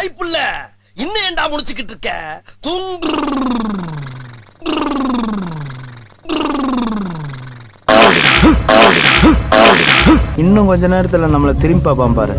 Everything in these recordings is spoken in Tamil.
ஐ புள்ள இன்னும் ஏன்டா முடிச்சுக்கிட்டு இருக்க தூங்கு இன்னும் கொஞ்ச நேரத்துல நம்மள திரும்பி பார்ப்பான் பாரு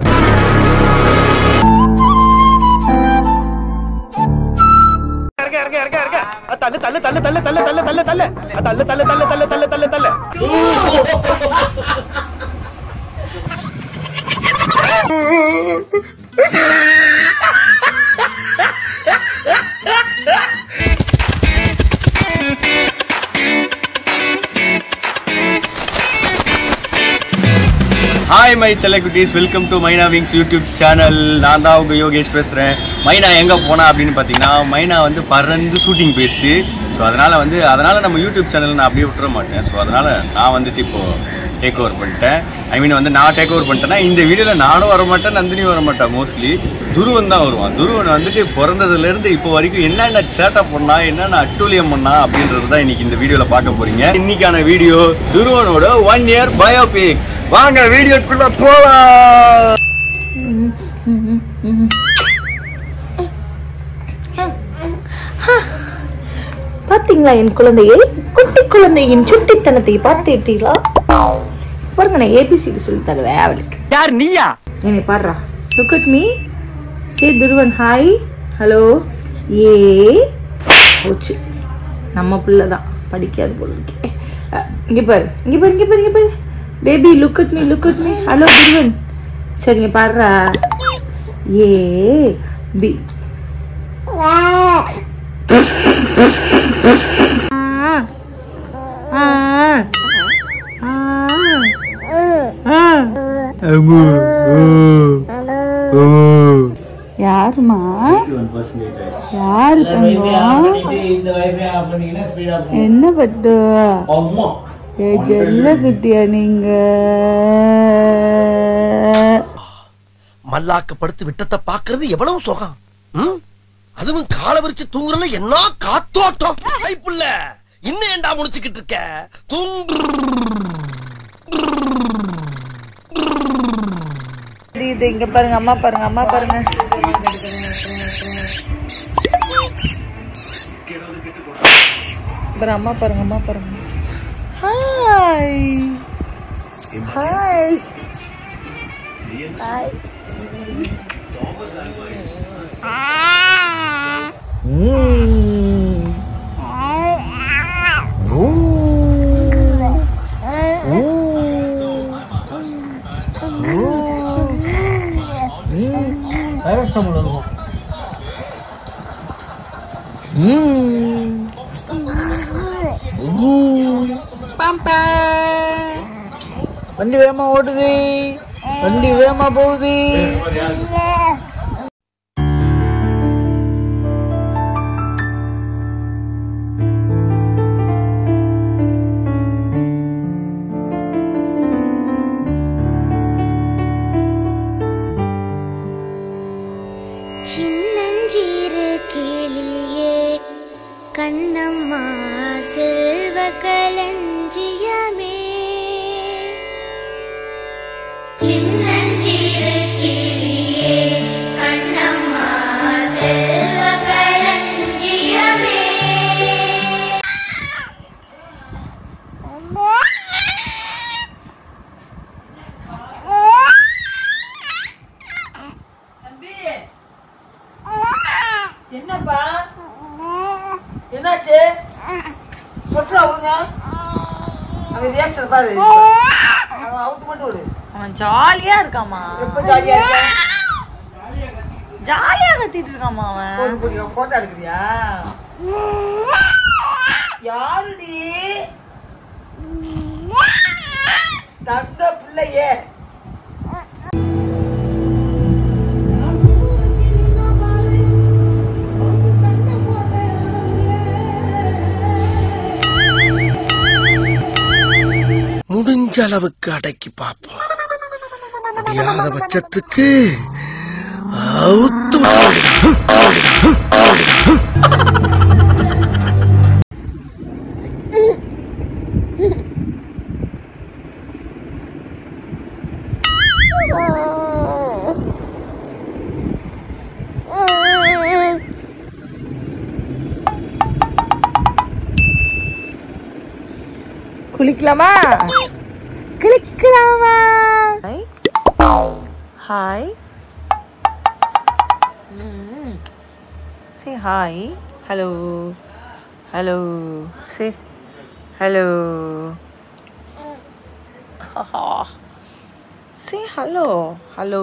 ஹாய் மை செல்லக்குட்டீஸ் welcome to Myna wings YouTube channel நான் தான் உங்கள் யோகேஷ் பேசுகிறேன் மைனா எங்கே போனா அப்படின்னு பார்த்தீங்கன்னா மைனா வந்து பறந்து ஷூட்டிங் போயிடுச்சு ஸோ அதனால் வந்து அதனால் நம்ம யூடியூப் சேனல் நான் அப்படியே விட்டுற மாட்டேன் ஸோ அதனால் நான் வந்துட்டு இப்போது டேக் ஓவர் பண்ணிட்டேன் ஐ மீன் வந்து நான் டேக் ஓவர் பண்ணிட்டேன்னா இந்த வீடியோவில் நானும் வர மாட்டேன் நந்தினியும் வர மாட்டேன் மோஸ்ட்லி துருவன் தான் வருவான் துருவன் வந்துட்டு பிறந்ததுலேருந்து இப்போ வரைக்கும் என்னென்ன சேட்டை பண்ணா என்னென்ன அட்டூழியம் பண்ணா அப்படின்றது தான் இன்னைக்கு இந்த வீடியோவில் பார்க்க போறீங்க இன்னைக்கான வீடியோ துருவனோட ஒன் இயர் பயோபிக் வாங்க வீடியோக்குள்ள போலாம் பாத்தீங்களா என் குழந்தையை குட்டி குழந்தையின் சுட்டித்தனத்தை பார்த்துட்டீங்களா பாருங்க நான் ஏபிசிடி சொல்லி தருவேன் அவளுக்கு யார் நீயா என்னை பாடுறா look at me say Dhruvan hi hello ஏ போச்சு நம்ம பிள்ளை தான் படிக்காது போல இருக்கு அஹ், இங்க பாரு இங்க பாரு இங்க பாரு இங்க பாரு baby look at me look at me hello Dhruvan சரிங்க பாடுறா ஏ பி யாருமா யாரு தங்கம் என்ன பட்டு ஏ ஜெல்ல குட்டியா நீங்க மல்லாக்க படுத்து விட்டத்தை பாக்குறது எவ்வளவு சுகம் ம்? அதுவும் காலை விரிச்சு தூங்குறல என்ன காத்தோட்டம் ஐ புள்ள இன்னும் ஏன்டா முடிச்சுக்கிட்டு இருக்க தூங்கு இது இங்க பாருங்க அம்மா பாருங்க அம்மா பாருங்க பாரு அம்மா பாருங்க அம்மா பாருங்க ஹாய் ஹாய் ஹாய் வண்டி வேகமா ஓடுது வண்டி வேகமா போகுது சின்னஞ்சிறு கிளியே கண்ணம்மா செல்வ களஞ்சியமே சின்னஞ்சிறு கிளியே கண்ணம்மா செல்வ களஞ்சியமே என்னப்பா என்னாச்சு சொட்டு அவங்க அவன் ரியாக்ஷன் பாரு அவன் அவுத்து மட்டும் விடு அவன் ஜாலியா இருக்காமா எப்ப ஜாலியா இருக்க ஜாலியா கத்திட்டு இருக்காமா அவன் போட்டோ எடுக்கிறியா யாருடி தங்க பிள்ளையே முடிஞ்ச அளவுக்கு அடக்கி பார்ப்போம் முடியாத பட்சத்துக்கு அவுத்து விட்டுடுவோம். குளிக்கலாமா குளிக்கலாமா hi say hi hello hello say hello say hello hello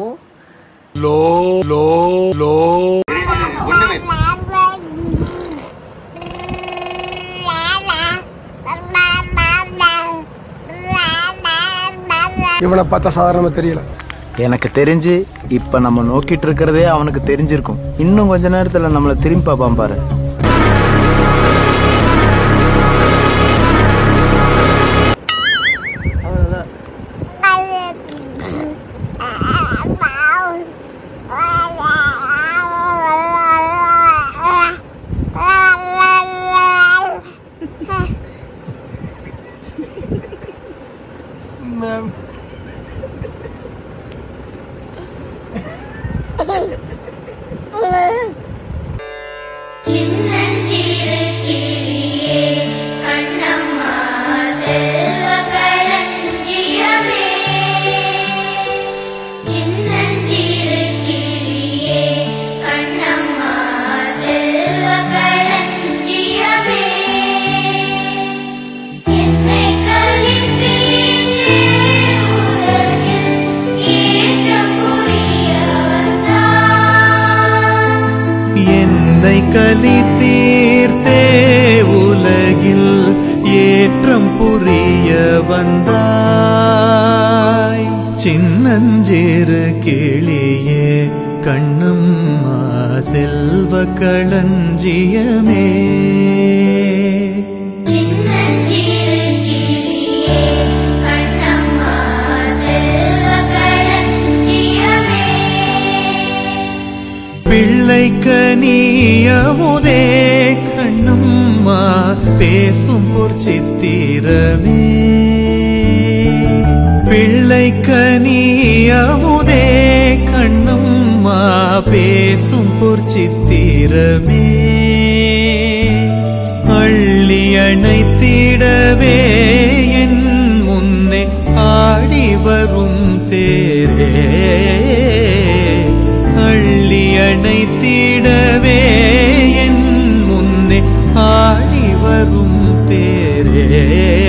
இவனை பார்த்தா சாதாரணமா தெரியல எனக்கு தெரிஞ்சு இப்ப நம்ம நோக்கிட்டு இருக்கிறதே அவனுக்கு தெரிஞ்சிருக்கும் இன்னும் கொஞ்ச நேரத்துல நம்மள திரும்பி பார்ப்பான் பாரு சின்னஞ்சிறு கிளியே கண்ணம்மா செல்வ களஞ்சியமே சின்னஞ்சிறு கிளியே கண்ணம்மா செல்வ களஞ்சியமே என்னை கலித்தீண்டே உலகில் ஏற்றம் புரிய வந்தாய் என்னை கலி தீர்த்தே உலகில் ஏற்றம் புரிய வந்தாய் சின்னஞ்சிறு கிளியே கண்ணம்மா செல்வ களஞ்சியமே சின்னஞ்சிறு கிளியே கண்ணம்மா செல்வ களஞ்சியமே பிள்ளைக்கு நீயமுதே கண்ணம்மா பேசும் பொற்சித்திரமே பிள்ளைக்கு நீயமுதே கண்ணம்மா பேசும் பொற்சித்திரமே அள்ளி அணைத்திடவே என் முன்னே ஆடி வரும் தேரே அள்ளி அணைத்திடவே என் முன்னே ஆடி வரும் தேரே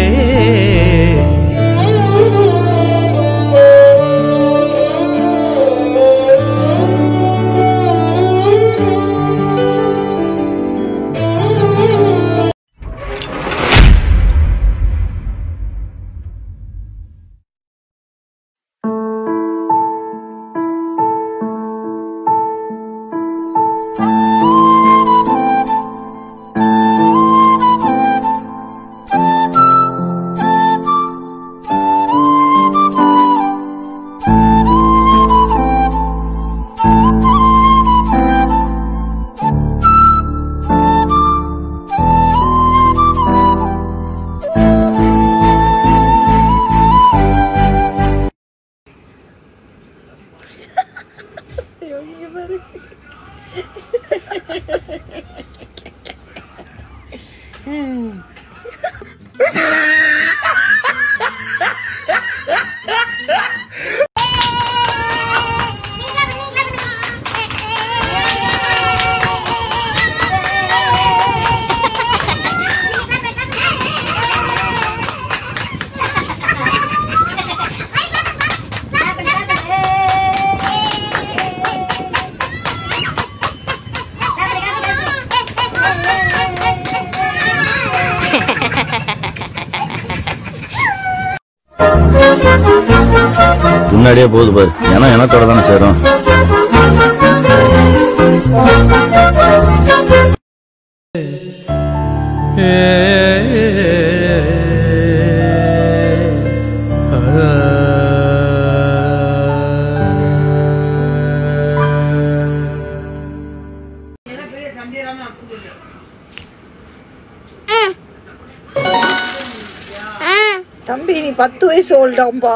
முன்னாடியே போகுது பாரு ஏன்னா எனத்தோட தானே சேரும் தம்பி நீ பத்து வயசு ஓல்டாம்பா